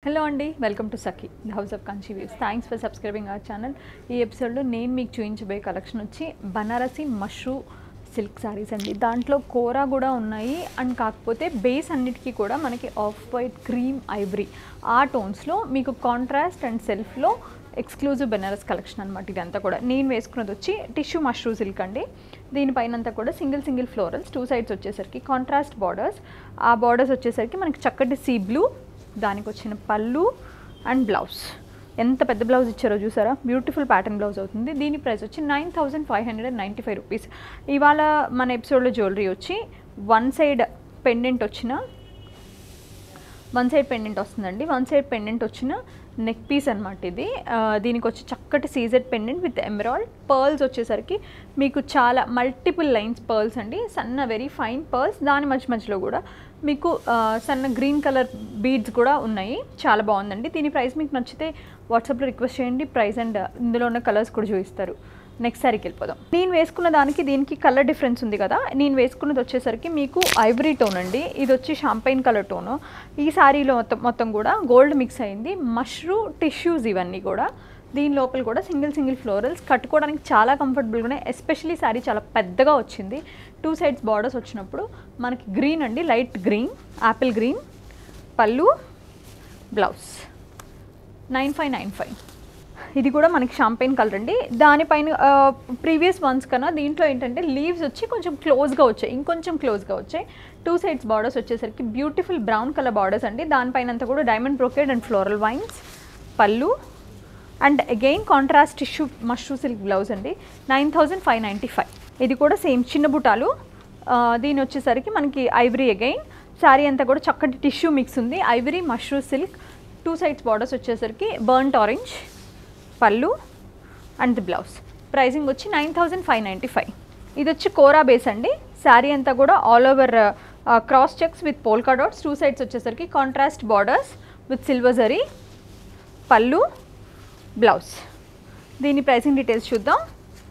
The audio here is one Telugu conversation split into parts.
హలో అండి welcome to Sakhi the house of Kanchi weaves thanks for subscribing our channel ఈ ఎపిసోడ్లో నేను మీకు చూపించబోయే కలెక్షన్ వచ్చి బనారసి మష్రూ సిల్క్ శారీస్ అండి దాంట్లో కోరా కూడా ఉన్నాయి అండ్ కాకపోతే బేస్ అన్నిటికీ కూడా మనకి ఆఫ్ వైట్ క్రీమ్ ఐవరీ ఆ టోన్స్లో మీకు కాంట్రాస్ట్ అండ్ సెల్ఫ్లో ఎక్స్క్లూజివ్ బెనారస్ కలెక్షన్ అనమాట ఇదంతా కూడా నేను వేసుకున్నది వచ్చి టిష్యూ మష్రూ సిల్క్ అండి దీనిపైన అంతా కూడా single single florals two sides వచ్చేసరికి కాంట్రాస్ట్ బార్డర్స్ ఆ బార్డర్స్ వచ్చేసరికి మనకి చక్కటి సీ బ్లూ దానికి వచ్చిన పళ్ళు అండ్ బ్లౌజ్ ఎంత పెద్ద బ్లౌజ్ ఇచ్చారో చూసారా బ్యూటిఫుల్ ప్యాటర్న్ బ్లౌజ్ అవుతుంది దీని ప్రైస్ వచ్చి nine thousand five hundred and ninety five rupees ఇవాళ మన ఎపిసోడ్లో జ్యువెలరీ వచ్చి వన్ సైడ్ పెండెంట్ వచ్చిన వన్ సైడ్ పెండెంట్ వస్తుందండి వన్ సైడ్ పెండెంట్ వచ్చిన నెక్ పీస్ అనమాట ఇది ఆ, దీనికి వచ్చి చక్కటి CZ pendant with emerald pearls వచ్చేసరికి మీకు చాలా మల్టిపుల్ లైన్స్ పర్ల్స్ అండి సన్న వెరీ ఫైన్ పర్ల్స్ దాని మధ్య మధ్యలో కూడా మీకు ఆ, సన్న గ్రీన్ కలర్ బీడ్స్ కూడా ఉన్నాయి చాలా బాగుందండి దీని ప్రైస్ మీకు నచ్చితే వాట్సాప్లో రిక్వెస్ట్ చేయండి ప్రైస్ అండ్ ఇందులో ఉన్న కలర్స్ కూడా చూపిస్తారు నెక్స్ట్ సారీకి వెళ్ళిపోదాం నేను వేసుకున్న దానికి దీనికి కలర్ డిఫరెన్స్ ఉంది కదా నేను వేసుకున్నది వచ్చేసరికి మీకు ఐవరీ టోన్ అండి ఇది వచ్చి షాంపైన్ కలర్ టోను ఈ శారీలో మొత్తం మొత్తం కూడా గోల్డ్ మిక్స్ అయింది మష్రూ టిష్యూస్ ఇవన్నీ కూడా దీని లోపల కూడా సింగిల్ సింగిల్ ఫ్లోరల్స్ కట్టుకోవడానికి చాలా కంఫర్టబుల్గా ఉన్నాయి ఎస్పెషలీ శారీ చాలా పెద్దగా వచ్చింది టూ సైడ్స్ బార్డర్స్ వచ్చినప్పుడు మనకి గ్రీన్ అండి లైట్ గ్రీన్ యాపిల్ గ్రీన్ పళ్ళు blouse nine five nine five ఇది కూడా మనకి షాంపెయిన్ కలర్ అండి దానిపైన ప్రీవియస్ వన్స్ కన్నా దీంట్లో ఏంటంటే లీవ్స్ వచ్చి కొంచెం క్లోజ్గా వచ్చాయి ఇంకొంచెం క్లోజ్గా వచ్చాయి టూ సైడ్స్ బార్డర్స్ వచ్చేసరికి బ్యూటిఫుల్ బ్రౌన్ కలర్ బార్డర్స్ అండి దానిపైన అంతా కూడా diamond brocade and floral vines పళ్ళు and again contrast tissue mashru silk blouse అండి nine thousand five ninety five ఇది కూడా సేమ్ చిన్న బుటాలు ఆ, దీని వచ్చేసరికి మనకి ఐవరీ అగైన్ శారీ అంతా కూడా చక్కటి టిష్యూ మిక్స్ ఉంది ivory mashru silk two sides borders వచ్చేసరికి బర్న్ట్ ఆరెంజ్ పళ్ళు అండ్ ది బ్లౌజ్ ప్రైజింగ్ వచ్చి nine thousand five ninety five ఇది వచ్చి కోరా బేస్ అండి శారీ అంతా కూడా all over cross checks with polka dots two sides వచ్చేసరికి contrast borders with silver zari పళ్ళు బ్లౌజ్ దీని ప్రైసింగ్ డీటెయిల్స్ చూద్దాం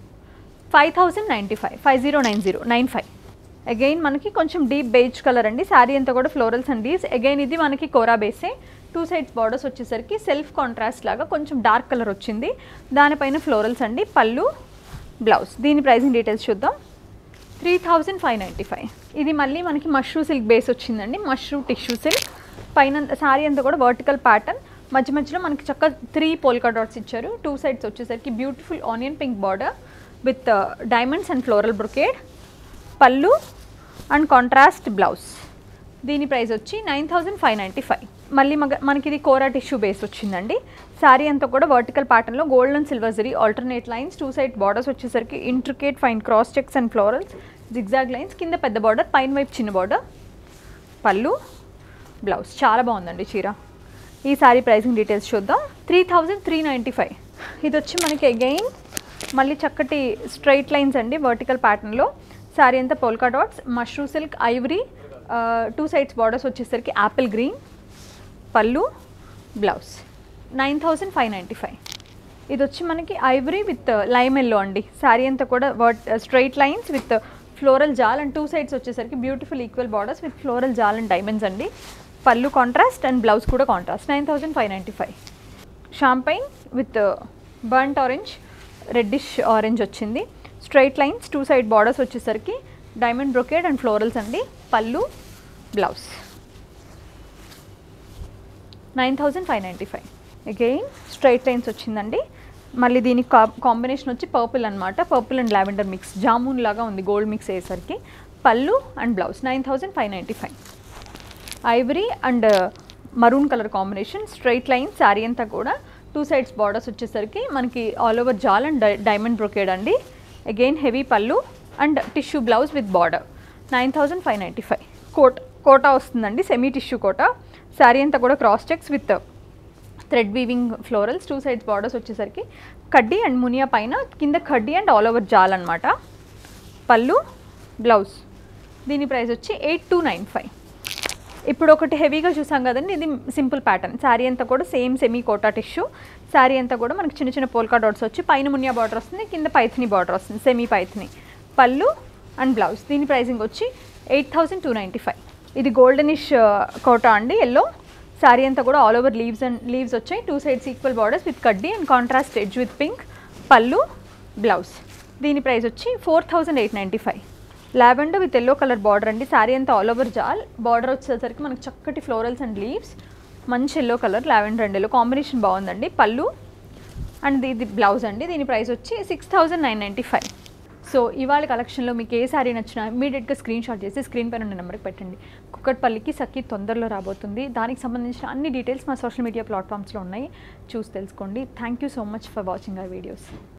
five thousand ninety five five zero nine zero nine five again మనకి కొంచెం డీప్ బేజ్ కలర్ అండి శారీ అంతా కూడా ఫ్లోరల్స్ అండి అగైన్ ఇది మనకి కోరా బేసే టూ సైడ్స్ బార్డర్స్ వచ్చేసరికి సెల్ఫ్ కాంట్రాస్ట్ లాగా కొంచెం డార్క్ కలర్ వచ్చింది దానిపైన ఫ్లోరల్స్ అండి పళ్ళు బ్లౌజ్ దీని ప్రైసింగ్ డీటెయిల్స్ చూద్దాం three thousand five ninety five ఇది మళ్ళీ మనకి మష్రూ సిల్క్ బేస్ వచ్చిందండి మష్రూ టిష్యూ సిల్క్ పైన శారీ అంతా కూడా వర్టికల్ ప్యాటర్న్ మధ్య మధ్యలో మనకి చక్క త్రీ పోల్కా డాట్స్ ఇచ్చారు టూ సైడ్స్ వచ్చేసరికి beautiful onion pink border with diamonds and floral brocade పళ్ళు అండ్ కాంట్రాస్ట్ బ్లౌజ్ దీని ప్రైస్ వచ్చి nine thousand five ninety five మళ్ళీ మగ మనకి ఇది కోరా టిష్యూ బేస్ వచ్చిందండి శారీ అంతా కూడా వర్టికల్ ప్యాటర్న్లో gold and silver zari alternate lines two side borders వచ్చేసరికి intricate fine cross checks and florals zigzag lines కింద పెద్ద బార్డర్ పైన వైపు చిన్న బార్డర్ పళ్ళు బ్లౌజ్ చాలా బాగుందండి చీర ఈ శారీ ప్రైసింగ్ డీటెయిల్స్ చూద్దాం three thousand three ninety five ఇది వచ్చి మనకి అగైన్ మళ్ళీ చక్కటి స్ట్రైట్ లైన్స్ అండి వర్టికల్ ప్యాటర్న్లో శారీ అంతా polka dots mashru silk ivory two sides borders వచ్చేసరికి యాపిల్ గ్రీన్ పళ్ళు blouse nine thousand five ninety five ఇది వచ్చి మనకి ఐవరీ విత్ లైమ్ ఎల్లో అండి శారీ అంతా కూడా vert straight lines with floral jaal and two sides వచ్చేసరికి beautiful equal borders with floral jaal and diamonds అండి పళ్ళు కాంట్రాస్ట్ అండ్ బ్లౌజ్ కూడా contrast nine thousand five ninety five champagne with burnt orange reddish orange వచ్చింది straight lines two side borders వచ్చేసరికి డైమండ్ బ్రొకేడ్ అండ్ ఫ్లోరల్స్ అండి పళ్ళు blouse nine thousand five ninety five again straight lines వచ్చిందండి మళ్ళీ దీనికి కా కాంబినేషన్ వచ్చి పర్పుల్ అనమాట purple and lavender mix jamun లాగా ఉంది గోల్డ్ మిక్స్ అయ్యేసరికి పళ్ళు and blouse nine thousand five ninety five ivory and maroon colour combination straight line sari అంతా కూడా టూ సైడ్స్ బార్డర్స్ వచ్చేసరికి మనకి all over jaal and diamond brocade అండి అగైన్ హెవీ పళ్ళు and tissue blouse with border nine thousand five ninety five కోట్ కోటా వస్తుందండి సెమీ టిష్యూ కోటా శారీ అంతా కూడా cross checks with thread weaving florals two sides borders వచ్చేసరికి కడ్డీ అండ్ మునియా పైన కింద కడ్డీ అండ్ ఆల్ ఓవర్ జాల్ అనమాట పళ్ళు బ్లౌజ్ దీని ప్రైస్ వచ్చి ఎయిట్ టూ నైన్ ఫైవ్ ఇప్పుడు ఒకటి హెవీగా చూసాం కదండి ఇది సింపుల్ ప్యాటర్న్ శారీ అంతా కూడా same semi Kota tissue sari అంతా కూడా మనకి చిన్న చిన్న పోల్కా డాట్స్ వచ్చి పైన మునియా బార్డర్ వస్తుంది కింద పైథిని బార్డర్ వస్తుంది సెమీ పైథిని పళ్ళు అండ్ బ్లౌజ్ దీని ప్రైసింగ్ వచ్చి eight thousand two ninety five ఇది గోల్డెనిష్ కోటా అండి ఎల్లో శారీ అంతా కూడా all over leaves and leaves వచ్చాయి two sides equal borders with కడ్డీ and contrast edge with pink పళ్ళు బ్లౌజ్ దీని ప్రైస్ వచ్చి four thousand eight ninety five lavender with yellow colour border అండి శారీ అంతా ఆల్ ఓవర్ జాల్ బార్డర్ వచ్చేసరికి మనకు చక్కటి ఫ్లోరల్స్ అండ్ లీవ్స్ మంచి yellow colour lavender and yellow combination బాగుందండి పళ్ళు అండ్ ఇది బ్లౌజ్ అండి దీని ప్రైస్ వచ్చి six thousand nine ninety five so ఇవాళ కలెక్షన్లో మీకు ఏ శారీ నచ్చినా ఇమీడియట్గా స్క్రీన్ షాట్ చేసి స్క్రీన్ పైన ఉన్న నెంబర్కి పెట్టండి కుక్కట్పల్లికి సఖీ తొందరలో రాబోతుంది దానికి సంబంధించిన అన్ని డీటెయిల్స్ మా సోషల్ మీడియా ప్లాట్ఫామ్స్లో ఉన్నాయి చూసి తెలుసుకోండి thank you so much for watching our videos